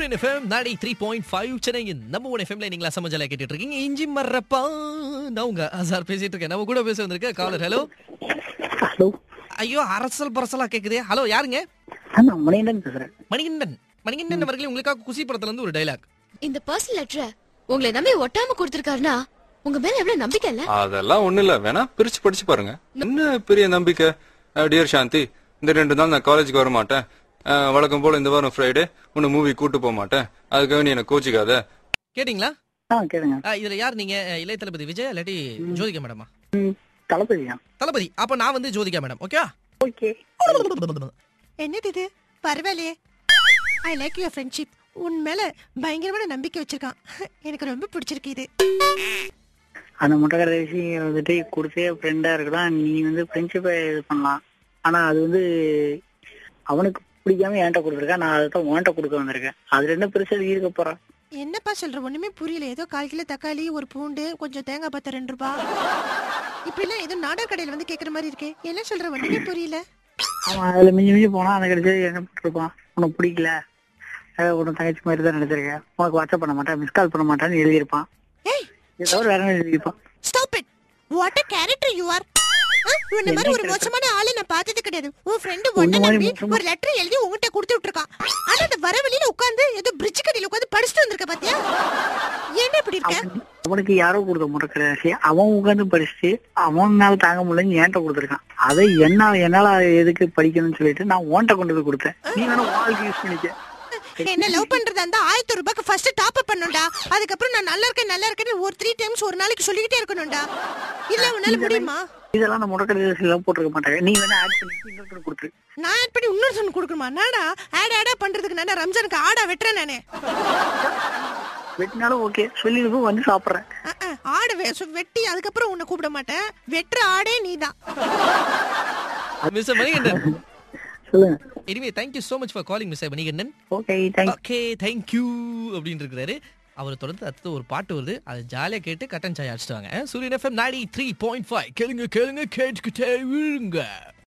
சூரியன் எஃப்எம் நாடி three point five சென்னையின் நம்ம ஒன் எஃப்எம்ல நீங்களா சமஜலா கேட்டுட்டு இருக்கீங்க இஞ்சி மர்றப்பா நான் உங்க அசார் பேசிட்டு இருக்கேன் நம்ம கூட பேச வந்திருக்க காலர் ஹலோ ஹலோ ஐயோ அரசல் பரசலா கேக்குதே ஹலோ யாருங்க நான் மணிகண்டன் பேசுறேன் மணிகண்டன் மணிகண்டன் அவர்களே உங்களுக்காக குசி படத்துல இருந்து ஒரு டைலாக் இந்த பர்சனல் லெட்டரை உங்களை நம்பி ஒட்டாம கொடுத்திருக்காருன்னா உங்க மேல எவ்வளவு நம்பிக்கை இல்ல அதெல்லாம் ஒண்ணு இல்ல வேணா பிரிச்சு படிச்சு பாருங்க என்ன பெரிய நம்பிக்கை டியர் சாந்தி இந்த ரெண்டு நாள் நான் காலேஜுக்கு வர மாட்டேன் அஹ், வழக்கம் போல இந்த வாரம் ஃப்ரைடே உன்னை மூவி கூட்டு போக மாட்டேன் அதுக்காக நீ என்ன கோச்சிக்காத கேட்டிங்களா ஆ கேளுங்க ஆ, இதுல யார் நீங்க அஹ், இளைய தளபதி விஜய் இல்லாட்டி ஜோதிகா மேடமா ம், தளபதியா தளபதி அப்ப நான் வந்து ஜோதிகா மேடம் ஓகே ஓகே என்னது இது பரவாயில்லையே ஐ லைக் யுவர் ஃப்ரெண்ட்ஷிப் உன் மேல பயங்கரமான நம்பிக்கை வச்சிருக்கான் எனக்கு ரொம்ப பிடிச்சிருக்கு இது அந்த முட்டைக்கடை விஷயம் வந்துட்டு கொடுத்தே ஃப்ரெண்டா இருக்கலாம் நீ வந்து ஃப்ரெண்ட்ஷிப்பை இது பண்ணலாம் ஆனா அது வந்து அவனுக்கு பிடிக்காம என்கிட்ட கொடுத்துருக்கேன் நான் அதை தான் உன்கிட்ட கொடுக்க வந்திருக்கேன் அது ரெண்டும் பெருசா இருக்க போறான் என்னப்பா சொல்ற ஒண்ணுமே புரியல ஏதோ கால் கிலோ தக்காளி ஒரு பூண்டு கொஞ்சம் தேங்காய் பத்த ரெண்டு ரூபா இப்படிலாம் ஏதோ நாடர் கடையில வந்து கேக்குற மாதிரி இருக்கே என்ன சொல்ற ஒண்ணுமே புரியல அவன் அதுல மிஞ்சி மிஞ்சி போனா அந்த கடைசி என்ன பண்ணிருப்பான் உனக்கு பிடிக்கல அஹ் உனக்கு தங்கச்சி மாதிரி தான் நினைச்சிருக்கேன் உனக்கு வாட்ஸ்அப் பண்ண மாட்டேன் மிஸ் கால் பண்ண மாட்டேன்னு எழுதியிருப்பான் ஏய் இதை தவிர வேற என்ன எழுதியிருப்பான் stop it what a character you are உன்ன மாதிரி ஒரு மோசமான ஆளை நான் பார்த்தது கிடையாது உன் ஃப்ரெண்டு ஒண்ணு உன்ன மாதிரி நம்பி மோசமா- ஒரு லெட்டர் எழுதி உங்ககிட்ட கொடுத்து விட்டுருக்கான் ஆனா அந்த வர வழியில உட்கார்ந்து ஏதோ பிரிட்ஜ் கடையில உட்கார்ந்து படிச்சுட்டு வந்திருக்க பாத்தியா என்ன இப்படி இருக்க அவன் அவனுக்கு யாரோ கொடுத்த முட்டைக்கடை அவன் உட்காந்து படிச்சுட்டு அவனால தாங்க முடியலன்னு என்கிட்ட கொடுத்துருக்கான் அதை என்ன என்னால எதுக்கு படிக்கணும்னு சொல்லிட்டு நான் உன்கிட்ட கொண்டு போய் கொடுத்தேன் நீ வேணா வாழ்க்கை யூஸ் பண்ணிக்க என்ன லவ் பண்றதா இருந்தா ஆயிரத்தி ஒரு ரூபாய்க்கு ஃபர்ஸ்ட் டாப் அப் பண்ணணும்டா அதுக்கப்புறம் நான் நல்லா இருக்கேன் நல்லா இருக்கேன்னு ஒரு த்ரீ டைம்ஸ் ஒரு நாளைக்கு சொல்லிக்கிட்டே இருக்கணும்டா இல்ல உன்னால முடியுமா இதெல்லாம் நான் முட்டைக்கடை எல்லாம் போட்டிருக்க மாட்டாங்க நீ வேணா ஆட் பண்ணி இன்னொருத்தர் கொடுத்துரு நான் ஆட் பண்ணி இன்னொரு சொன்ன கொடுக்கணுமா நாடா ஆட் ஆடா பண்றதுக்கு நான் ரம்ஜானுக்கு ஆடா வெட்டுறேன் நானே வெட்டினாலும் ஓகே சொல்லிருப்போம் வந்து சாப்பிடுறேன் அஹ், அஹ், ஆடு வே- சு- வெட்டி அதுக்கப்புறம் உன்னை கூப்பிட மாட்டேன் வெட்டுற ஆடே நீதான் மிஸ்டர் மணிகண்டன் சொல்லுங்க anyway thank you so much for calling mister Manikandan okay thanks okay thank you அப்படின்னு இருக்கிறாரு அவர் தொடர்ந்து அடுத்து ஒரு பாட்டு வருது அதை ஜாலியா கேட்டு கட்டன் சாய் அடிச்சிட்டு வாங்க சூரியன் எஃப்எம் நாடி த்ரீ பாயிண்ட் ஃபைவ் கேளுங்க கேளுங்க கேட்டுக்கிட்டே விழுங்க